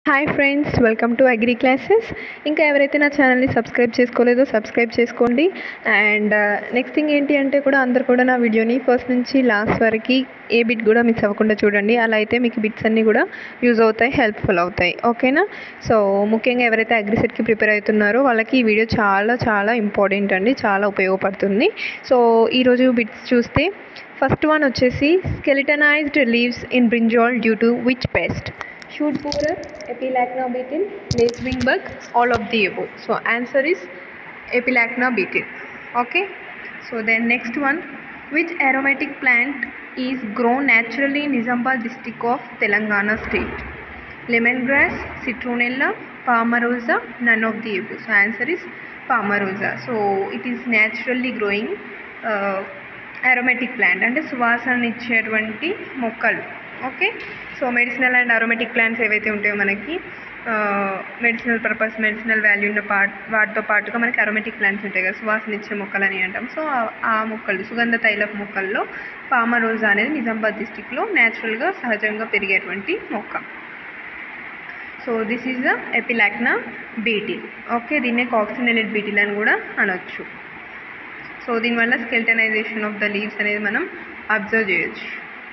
Hi friends welcome to agri classes ఇంకా ఎవరైతే నా ఛానల్ని సబ్స్క్రైబ్ చేసుకోలేదో సబ్స్క్రైబ్ చేసుకోండి అండ్ నెక్స్ట్ థింగ్ ఏంటి అంటే కూడా అందరు కూడా నా వీడియోని ఫస్ట్ నుంచి లాస్ట్ వరకు ఏ బిట్ కూడా మిస్ అవ్వకుండా చూడండి అలా అయితే మీకు బిట్స్ అన్నీ కూడా యూజ్ అవుతాయి హెల్ప్ఫుల్ అవుతాయి ఓకేనా సో ముఖ్యంగా ఎవరైతే అగ్రిసెట్కి ప్రిపేర్ అవుతున్నారో వాళ్ళకి ఈ వీడియో చాలా చాలా ఇంపార్టెంట్ అండి చాలా ఉపయోగపడుతుంది సో ఈరోజు బిట్స్ చూస్తే ఫస్ట్ వన్ వచ్చేసి skeletonised leaves in brinjal due to which pest shoot borer, epilacna beetle, lacewing bug, all of the above. So answer is epilacna beetle. Okay. So then next one, which aromatic plant is grown naturally in Nizamabad district of Telangana state? Lemongrass, citronella, palmarosa, none of the above. So answer is palmarosa. So it is naturally growing uh, aromatic plant అంటే సువాసన ఇచ్చేటువంటి మొక్కలు okay so medicinal and aromatic plants ఏవైతే ఉంటాయో మనకి medicinal purpose medicinal value ఉన్న part వాటితో పాటుగా మనకి అరోమేటిక్ ప్లాంట్స్ ఉంటాయి కదా సువాసన ఇచ్చే మొక్కలు అని అంటాం సో ఆ- ఆ మొక్కలు సుగంధ తైలపు మొక్కల్లో పామరోజా అనేది నిజామాబాద్ డిస్టిక్లో న్యాచురల్గా సహజంగా పెరిగేటువంటి మొక్క so this is the epilachna beetle okay దీన్నే కాక్సినెలెడ్ బీటిల్ అని కూడా అనొచ్చు సో దీనివల్ల స్కెల్టనైజేషన్ ఆఫ్ ద లీవ్స్ అనేది మనం అబ్జర్వ్ చేయొచ్చు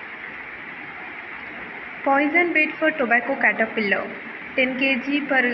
poison bait for tobacco caterpillar ten K G per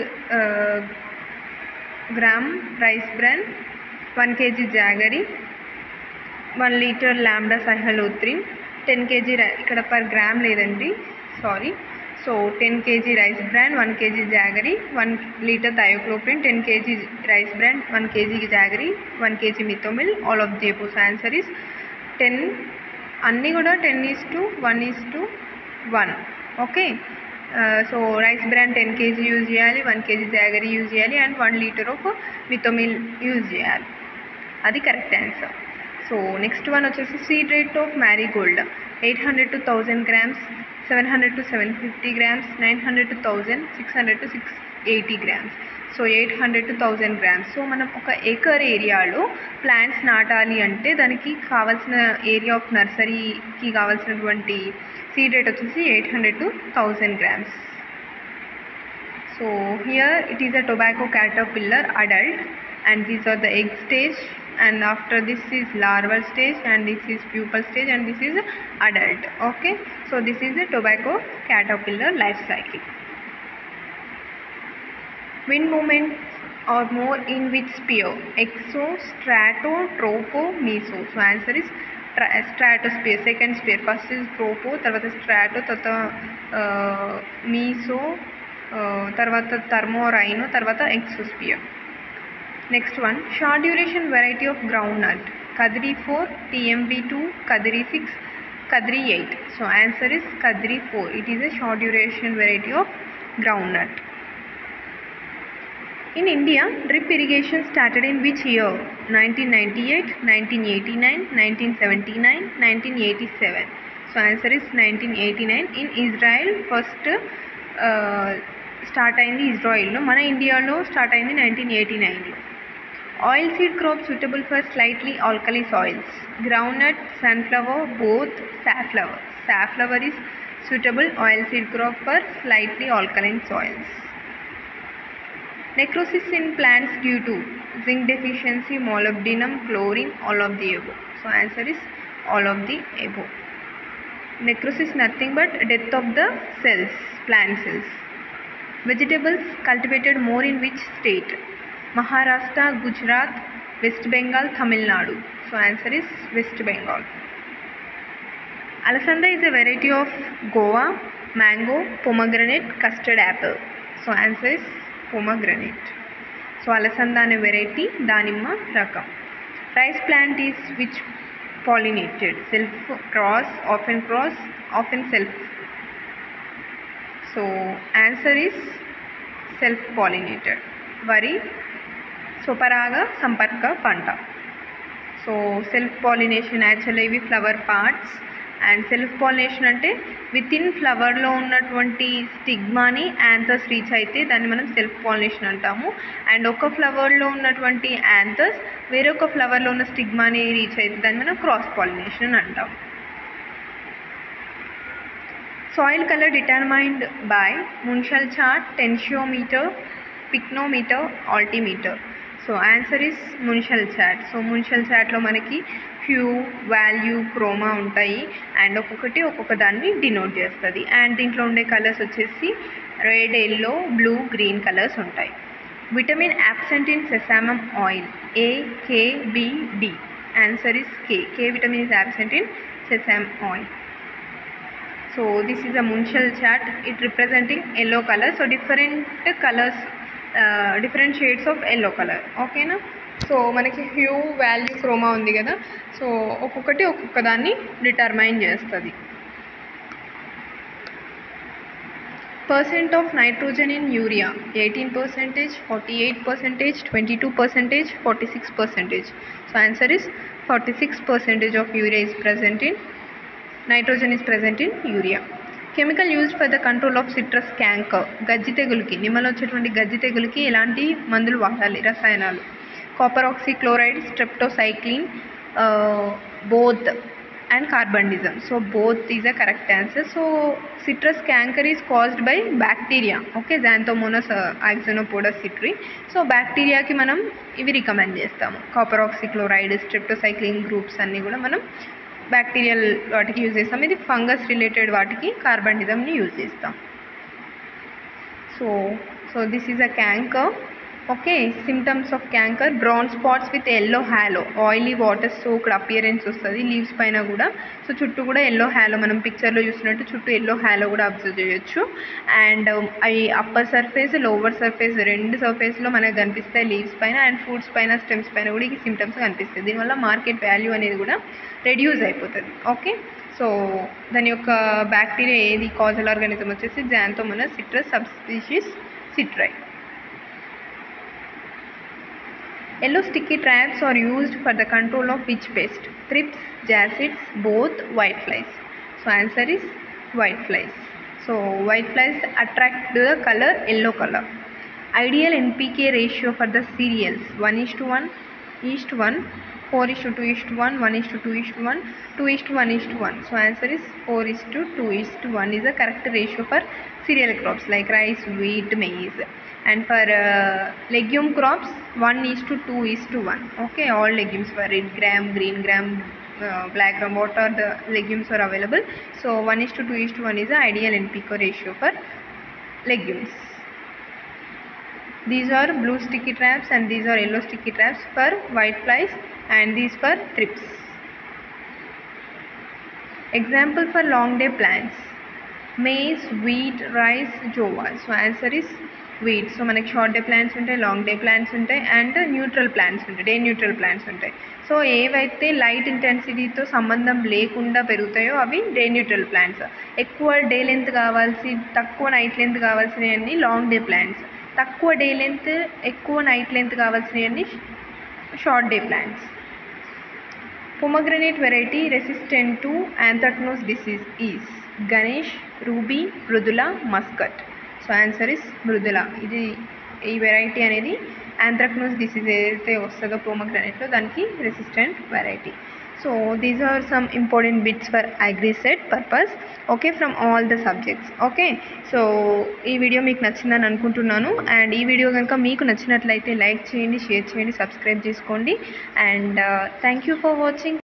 gram rice bran one K G jaggery one litre lambda cyhalothrin ten K G ఇక్కడ per gram లేదండి sorry so ten K G rice brand one K G jaggery one litre thiacloprid ten K G rice brand one K G jaggery one K G methomyl all of జేపోస్ answer is ten అన్నీ కూడా ten is to one is to one okay so rice brand ten KG use చేయాలి one K G jaggery use చేయాలి and one litre of methomyl use చేయాలి అది correct answer so next one వచ్చేసి seed rate of marigold eight hundred to thousand grams seven hundred to seven fifty grams nine hundred to thousand six hundred to six eighty grams so eight hundred to thousand grams so మనం ఒక acre ఏరియాలో plants నాటాలి అంటే దానికి కావాల్సిన area of నర్సరీకి కావాల్సినటువంటి seed rate వచ్చేసి eight hundred to thousand grams So here it is a tobacco caterpillar adult and these are the egg stage and after this is larval stage and this is pupal stage and this is adult okay so this is a tobacco caterpillar life cycle wind movements are more in which sphere exo strato tropo meso so answer is tra- stratosphere second sphere first is tropo తర్వాత strato తర్వాత మీసో తర్వాత థర్మోరైన్ తర్వాత exosphere next one short duration variety of groundnut Kadiri four T M V two Kadiri six Kadiri eight so answer is Kadiri four it is a short duration variety of groundnut In India, drip irrigation started in which year? 1998, 1989, 1979, 1987. So answer is 1989. In Israel, first uh, start అయింది ఇజ్రాయిల్లో మన ఇండియాలో start అయింది nineteen eighty నైన్లో oil seed crop suitable for slightly alkali soils groundnut sunflower both safflower safflower is suitable oil seed crop for slightly alkaline soils necrosis in plants due to zinc deficiency molybdenum chlorine all of the above so answer is all of the above necrosis nothing but death of the cells plant cells vegetables cultivated more in which state maharashtra gujarat west bengal tamil nadu so answer is west bengal Alessandra is a variety of guava, mango, pomegranate, custard apple. So answer is pomegranate. So అలసంద అనే variety దానిమ్మ రకం rice plant is which pollinated self cross often cross often self so answer is self pollinated వరి స్వపరాగ సంపర్క పంట so self pollination actually ఇవి flower parts and self pollination అంటే విత్ ఇన్ ఫ్లవర్లో ఉన్నటువంటి స్టిగ్మాని యాంథస్ రీచ్ అయితే దాన్ని మనం సెల్ఫ్ పాలినేషన్ అంటాము అండ్ ఒక ఫ్లవర్లో ఉన్నటువంటి యాంథస్ వేరొక ఫ్లవర్లో ఉన్న స్టిగ్మాని రీచ్ అయితే దాన్ని మనం క్రాస్ పాలినేషన్ అంటాము so Soil color determined by Munchal chart, tensiometer, pycnometer, altimeter. So answer is Munsell chart so Munsell చాట్లో మనకి హ్యూ వాల్యూ క్రోమా ఉంటాయి అండ్ ఒక్కొక్కటి ఒక్కొక్క దాన్ని డినోట్ చేస్తుంది అండ్ దీంట్లో ఉండే కలర్స్ వచ్చేసి red yellow blue green colours ఉంటాయి vitamin absent in sesamum oil A K B D answer is K K vitamin is absent in sesame oil so this is a Munsell chart it representing yellow colour so different colours different shades of yellow colour ఓకేనా so మనకి hue value chroma ఉంది కదా so ఒక్కొక్కటి ఒక్కొక్క దాన్ని determine చేస్తుంది percent of nitrogen in urea eighteen percentage forty eight percentage twenty two percentage forty six percentage so answer is forty six percentage of urea is present in nitrogen is present in urea chemical used for the control of citrus canker గజ్జి తెగులుకి నిమ్మలో వచ్చేటువంటి గజ్జి తెగులుకి ఎలాంటి మందులు వాడాలి రసాయనాలు copper oxy chloride streptocycline both and carbendazim so both is a correct answer so citrus canker is caused by bacteria okay Xanthomonas axonopodis citri so బ్యాక్టీరియాకి మనం ఇవి రికమెండ్ చేస్తాము copper oxy chloride streptocycline groups అన్నీ కూడా మనం bacterial వాటికి use చేస్తాం ఇది ఫంగస్ రిలేటెడ్ వాటికి కార్బండిజంని యూజ్ చేస్తాం so so this is a canker okay symptoms of canker brown spots with yellow halo oily water soaked appearance వస్తుంది లీవ్స్ పైన కూడా సో చుట్టూ కూడా ఎల్లో హ్యాలో మనం పిక్చర్లో చూసినట్టు చుట్టూ ఎల్లో హ్యాలో కూడా అబ్జర్వ్ చేయొచ్చు అండ్ అవి అప్పర్ సర్ఫేస్ లోవర్ సర్ఫేస్ రెండు సర్ఫేస్లో మనకు కనిపిస్తాయి లీవ్స్ పైన అండ్ ఫ్రూట్స్ పైన స్టెమ్స్ పైన కూడా ఈ సిమ్టమ్స్ కనిపిస్తాయి దీనివల్ల మార్కెట్ వాల్యూ అనేది కూడా రెడ్యూస్ అయిపోతుంది ఓకే సో దాని యొక్క బ్యాక్టీరియా ఏది కాజల్ ఆర్గానిజం వచ్చేసి Xanthomonas citrus subspecies citri Yellow sticky traps are used for the control of which pest? Thrips, jacids, both whiteflies. So answer is whiteflies. So whiteflies attract the color yellow color. Ideal NPK ratio for the cereals 1 is to 1, is to 1, 4 is to 2 is to 1, 1 is to 2 is to 1, 2 is to 1 is to 1. So answer is 4 is to 2 is to 1 is the correct ratio for cereal crops like rice, wheat, maize. And for uh, legume crops 1 is to 2 is to 1. Okay, all legumes for red gram, green gram, uh, black gram, what are the legumes are available. So 1 is to 2 is to 1 is the ideal NPK ratio for legumes. These are blue sticky traps and these are yellow sticky traps for white flies and these for thrips. Example for long day plants. Maize, wheat, rice, jova. So answer is wheat. So మనకి short day plants ఉంటాయి long day plants ఉంటాయి and neutral plants ఉంటాయి day neutral plants ఉంటాయి so ఏవైతే light ఇంటెన్సిటీతో సంబంధం లేకుండా పెరుగుతాయో అవి డే న్యూట్రల్ ప్లాంట్స్ ఎక్కువ డే లెంత్ కావాల్సి తక్కువ నైట్ లెంత్ కావాల్సినవన్నీ లాంగ్ డే ప్లాంట్స్ తక్కువ డే లెంత్ ఎక్కువ నైట్ లెంత్ కావాల్సినవన్నీ short day plants pomegranate variety resistant to anthracnose disease is Ganesh Ruby Mridula Muscat so answer is Mridula ఇది ఈ వెరైటీ అనేది యాంథ్రాక్నోస్ డిసీజ్ ఏదైతే వస్తుందో పోమగ్రనేట్లో దానికి resistant variety so these are some important bits for AgriCET purpose okay from all the subjects okay so ఈ video మీకు నచ్చిందని అనుకుంటున్నాను అండ్ ఈ వీడియో కనుక మీకు నచ్చినట్లయితే లైక్ చేయండి షేర్ చేయండి సబ్స్క్రైబ్ చేసుకోండి and thank you for watching